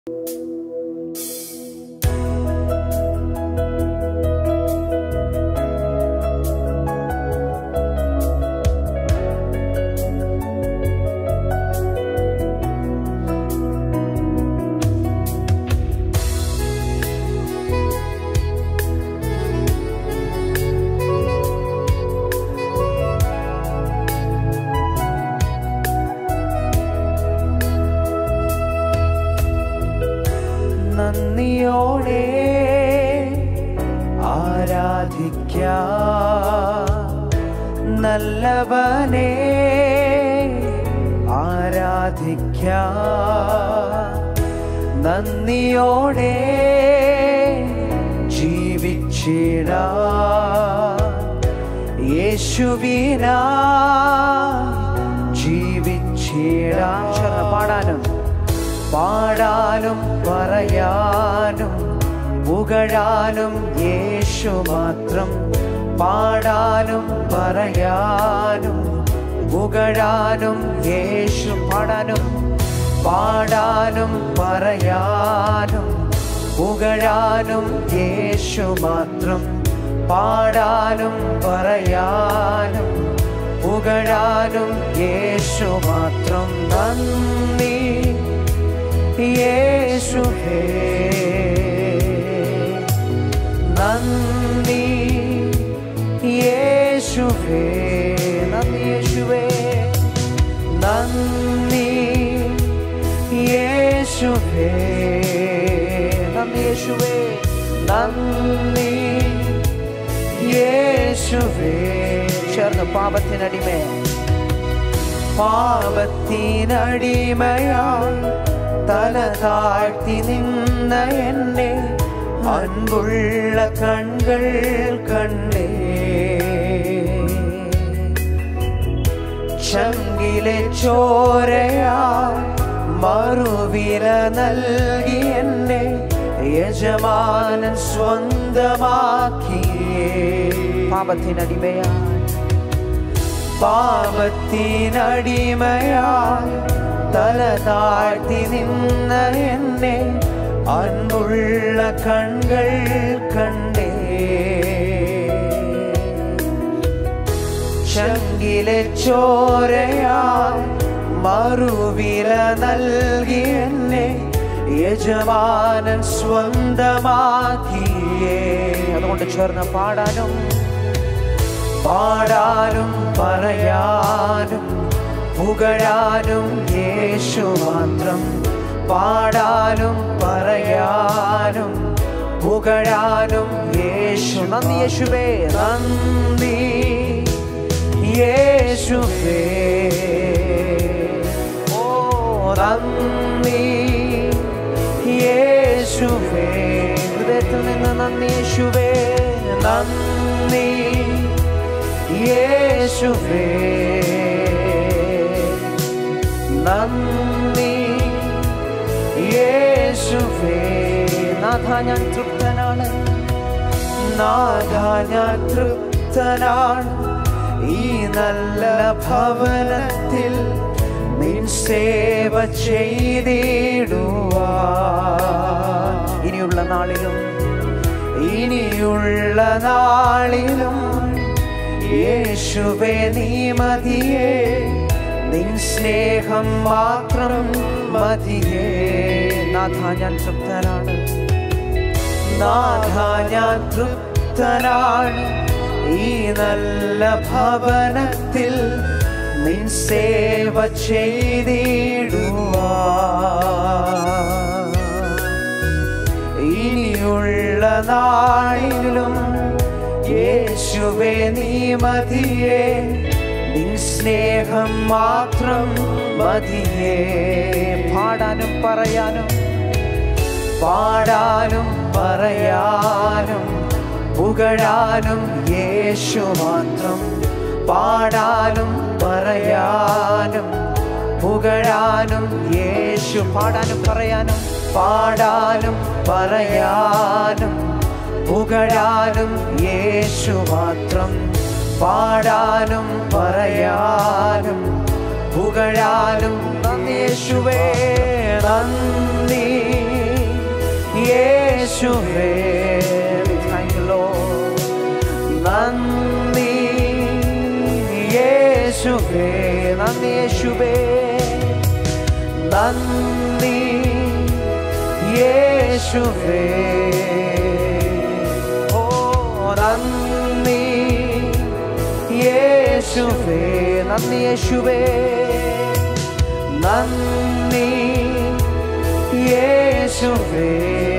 നന്ദിയോടെ ആരാധിക്ക നല്ലവനെ ആരാധിക്ക നന്ദിയോടെ ജീവിച്ചിട യേശുവിനാ ജീവിച്ചിടാൻ ചേർന്ന് പാടാനും പാടാനും പറയാനും പുകഴാനും യേശു മാത്രം പാടാനും പറയാനും പുകഴാനും യേശു പാടാനും പാടാനും പറയാനും പുകഴാനും യേശു മാത്രം പാടാനും പറയാനും പുകഴാനും യേശു മാത്രം നന്ദി യേശുവേ നന്ദി യേശുവേ നന്ദി യേശുവേ നന്ദി യേശുവേ നന്ദി യേശുവേ നന്ദി യേശുവേ ചേർന്ന് പാപത്തിനടിമേ പാപത്തിനടിമയാൽ തല താഴ്ത്തി നിന്ന എന്നെ അൻപുള്ള കൺകൾ കണ്ടേ ചങ്കിലെ ചോരയാൽ മറുവില നൽകി എന്നെ യജമാനൻ സ്വന്തമാക്കിയേ പാപത്തിനടിമയാൽ പാപത്തിനടിമയാൽ തല താഴ്ത്തി നിന്ന എന്നെ അൻപുള്ള കൺകൾ കണ്ടേ ചങ്കിലെ ചോരയാൽ മറുവില നൽകി എന്നെ യജമാനൻ സ്വന്തമാക്കിയേ അതുകൊണ്ട് ചേർന്ന് പാടാനും പാടാനും പറയാനും പുകഴാനും യേശു മാത്രം പാടാനും പറയാനും പുകഴാനും യേശു നന്ദി യേശുവേ നന്ദി യേശുവേ ഓ നന്ദി യേശുവേ ഹൃദയത്തിൽ നിന്ന് നന്ദി യേശുവേ നന്ദി യേശുവേ നന്ദി യേശുവേ നാഥ ഞാൻ തൃപ്തനാണ് നാഥ ഞാൻ തൃപ്തനാണ് ഈ നല്ല ഭവനത്തിൽ നിൻ സേവ ചെയ്തിടുവാ ഇനിയുള്ള നാളിലും ഇനിയുള്ള നാളിലും യേശുവേ നീ മതിയേ നിൻ സ്നേഹം മാത്രം മതിയേ നാഥ ഞാൻ തൃപ്തനാണ് നാഥ ഞാൻ തൃപ്തനാണ് ഈ നല്ല ഭവനത്തിൽ നിൻ സേവ ചെയ്തിടുവാ ഇനിയുള്ള നാളിലും യേശുവേ നീ മതിയേ നിൻ സ്നേഹം മാത്രം മതിയേ പാടാനും പറയാനും പാടാനും പറയാനും പുകഴാനും യേശു മാത്രം പാടാനും പറയാനും പുകഴാനും യേശു പാടാനും പറയാനും പാടാനും പറയാനും പുകഴാനും യേശു മാത്രം പാടാനും പറയാനും പുകഴാനും നന്ദി യേശുവേ നന്ദി യേശുവേ Thank you, Lord. നന്ദി യേശുവേ നന്ദി യേശുവേ നന്ദി യേശുവേ ഓ നന്ദി യേശുവേ നന്ദി യേശുവേ നന്ദി യേശുവേ